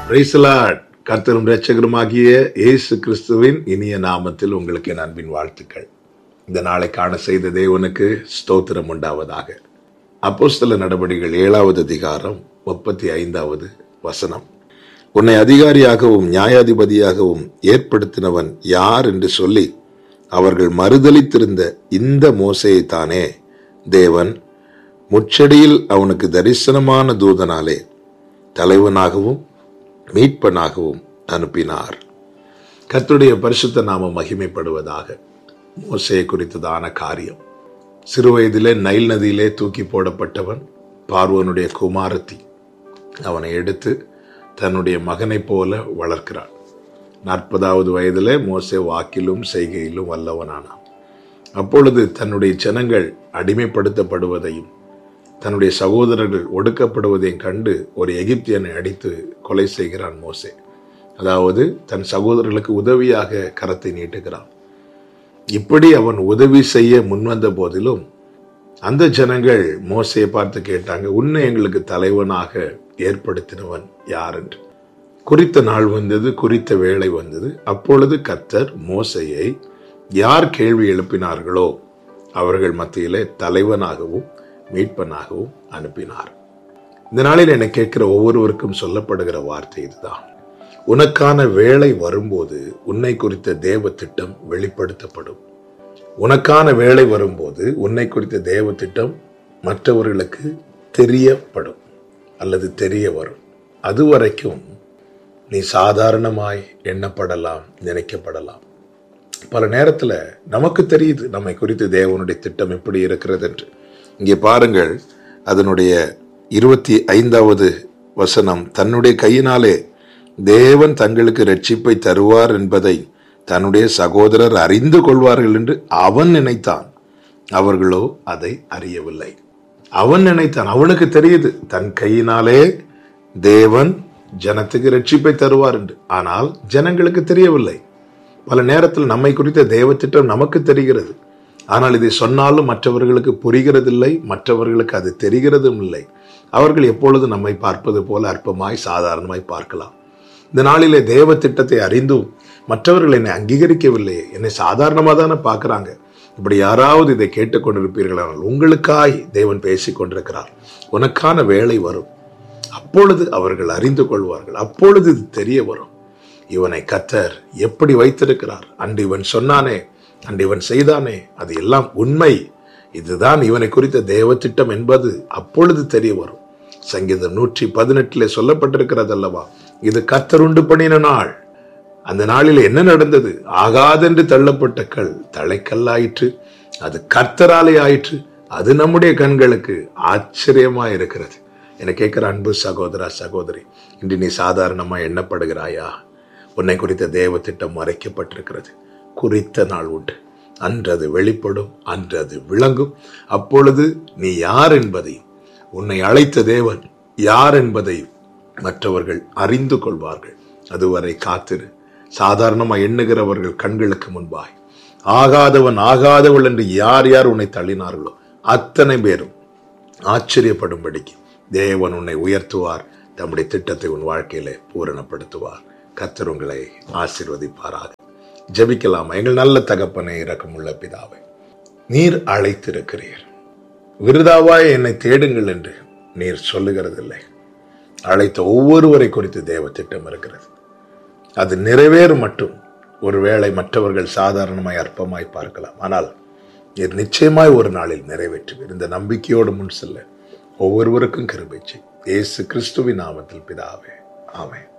பிரைசலாட் கர்த்தரும் இரட்சகருமாகிய இயேசு கிறிஸ்துவின் இனிய நாமத்தில் உங்களுக்கு என் அன்பின் வாழ்த்துக்கள் இந்த நாளை காண செய்த தேவனுக்கு ஸ்தோத்திரம் உண்டாவதாக அப்போஸ்தல நடவடிக்கைகள் ஏழாவது அதிகாரம் முப்பத்தி ஐந்தாவது வசனம் உன்னை அதிகாரியாகவும் நியாயாதிபதியாகவும் ஏற்படுத்தினவன் யார் என்று சொல்லி அவர்கள் மறுதலித்திருந்த இந்த மோசையை தானே தேவன் முச்சடியில் அவனுக்கு தரிசனமான தூதனாலே தலைவனாகவும் மீட்பனாகவும் அனுப்பினார் கர்த்தருடைய பரிசுத்த நாம மகிமைப்படுவதாக மோசையை குறித்ததான காரியம் சிறுவயதிலே நைல் நதியிலே தூக்கி போடப்பட்டவன் பார்வனுடைய குமாரத்தி அவனை எடுத்து தன்னுடைய மகனைப் போல வளர்க்கிறான் நாற்பதாவது வயதிலே மோசே வாக்கிலும் செய்கையிலும் வல்லவனானான் அப்பொழுது தன்னுடைய ஜனங்கள் அடிமைப்படுத்தப்படுவதையும் தன்னுடைய சகோதரர்கள் ஒடுக்கப்படுவதையும் கண்டு ஒரு எகிப்தியனை அடித்து கொலை செய்கிறான் மோசே அதாவது தன் சகோதரர்களுக்கு உதவியாக கரத்தை நீட்டுகிறான் இப்படி அவன் உதவி செய்ய முன்வந்த போதிலும் அந்த ஜனங்கள் மோசையை பார்த்து கேட்டாங்க உன்னை எங்களுக்கு தலைவனாக ஏற்படுத்தினவன் யார் என்று குறித்த நாள் வந்தது குறித்த வேளை வந்தது அப்பொழுது கர்த்தர் மோசையை யார் கேள்வி எழுப்பினார்களோ அவர்கள் மத்தியிலே தலைவனாகவும் மீட்பனாகவும் அனுப்பினார் இந்த நாளில் என்னை கேட்கிற ஒவ்வொருவருக்கும் சொல்லப்படுகிற வார்த்தை இதுதான் உனக்கான வேலை வரும்போது உன்னை குறித்த தேவ திட்டம் வெளிப்படுத்தப்படும் உனக்கான வேலை வரும்போது உன்னை குறித்த தேவ திட்டம் மற்றவர்களுக்கு தெரியப்படும் அல்லது தெரிய வரும் அதுவரைக்கும் நீ சாதாரணமாய் எண்ணப்படலாம் நினைக்கப்படலாம் பல நேரத்தில் நமக்கு தெரியுது நம்மை குறித்து தேவனுடைய திட்டம் எப்படி இருக்கிறது என்று இங்கே பாருங்கள் அதனுடைய இருபத்தி ஐந்தாவது வசனம் தன்னுடைய கையினாலே தேவன் தங்களுக்கு ரட்சிப்பை தருவார் என்பதை தன்னுடைய சகோதரர் அறிந்து கொள்வார்கள் என்று அவன் நினைத்தான் அவர்களோ அதை அறியவில்லை அவன் நினைத்தான் அவனுக்கு தெரியுது தன் கையினாலே தேவன் ஜனத்துக்கு ரட்சிப்பை தருவார் என்று ஆனால் ஜனங்களுக்கு தெரியவில்லை பல நேரத்தில் நம்மை குறித்த தேவ திட்டம் நமக்கு தெரிகிறது ஆனால் இதை சொன்னாலும் மற்றவர்களுக்கு புரிகிறதில்லை மற்றவர்களுக்கு அது தெரிகிறதும் இல்லை அவர்கள் எப்பொழுது நம்மை பார்ப்பது போல அற்பமாய் சாதாரணமாய் பார்க்கலாம் இந்த நாளிலே தேவ திட்டத்தை அறிந்தும் மற்றவர்கள் என்னை அங்கீகரிக்கவில்லை என்னை சாதாரணமாக தானே பார்க்குறாங்க இப்படி யாராவது இதை கேட்டுக்கொண்டிருப்பீர்களானால் உங்களுக்காய் தேவன் பேசிக் கொண்டிருக்கிறார் உனக்கான வேலை வரும் அப்பொழுது அவர்கள் அறிந்து கொள்வார்கள் அப்பொழுது இது தெரிய வரும் இவனை கத்தர் எப்படி வைத்திருக்கிறார் அன்று இவன் சொன்னானே அன்று இவன் செய்தானே அது எல்லாம் உண்மை இதுதான் இவனை குறித்த தேவ திட்டம் என்பது அப்பொழுது தெரிய வரும் சங்கீதம் நூற்றி பதினெட்டிலே சொல்லப்பட்டிருக்கிறது அல்லவா இது கத்தர் உண்டு பண்ணின நாள் அந்த நாளில் என்ன நடந்தது ஆகாதென்று தள்ளப்பட்ட கல் தலைக்கல்லாயிற்று அது கர்த்தராலே ஆயிற்று அது நம்முடைய கண்களுக்கு ஆச்சரியமா இருக்கிறது என கேட்கிற அன்பு சகோதரா சகோதரி இன்று நீ சாதாரணமா எண்ணப்படுகிறாயா உன்னை குறித்த தேவ திட்டம் மறைக்கப்பட்டிருக்கிறது குறித்த நாள் உண்டு அன்று அது வெளிப்படும் அன்று அது விளங்கும் அப்பொழுது நீ யார் என்பதையும் உன்னை அழைத்த தேவன் யார் என்பதையும் மற்றவர்கள் அறிந்து கொள்வார்கள் அதுவரை காத்திரு சாதாரணமாக எண்ணுகிறவர்கள் கண்களுக்கு முன்பாய் ஆகாதவன் ஆகாதவள் என்று யார் யார் உன்னை தள்ளினார்களோ அத்தனை பேரும் ஆச்சரியப்படும்படிக்கு தேவன் உன்னை உயர்த்துவார் தம்முடைய திட்டத்தை உன் வாழ்க்கையிலே பூரணப்படுத்துவார் கத்தர் உங்களை ஆசிர்வதிப்பாராக ஜபிக்கலாமா எங்கள் நல்ல தகப்பனை இரக்கமுள்ள பிதாவை நீர் அழைத்திருக்கிறீர் விருதாவாய் என்னை தேடுங்கள் என்று நீர் சொல்லுகிறதில்லை அழைத்த ஒவ்வொருவரை குறித்து தேவ திட்டம் இருக்கிறது அது நிறைவேறும் மட்டும் ஒருவேளை மற்றவர்கள் சாதாரணமாய் அற்பமாய் பார்க்கலாம் ஆனால் நீர் நிச்சயமாய் ஒரு நாளில் நிறைவேற்றுவீர் இந்த நம்பிக்கையோடு முன் செல்ல ஒவ்வொருவருக்கும் கிருபை செய். இயேசு கிறிஸ்துவின் நாமத்தில் பிதாவே ஆமென்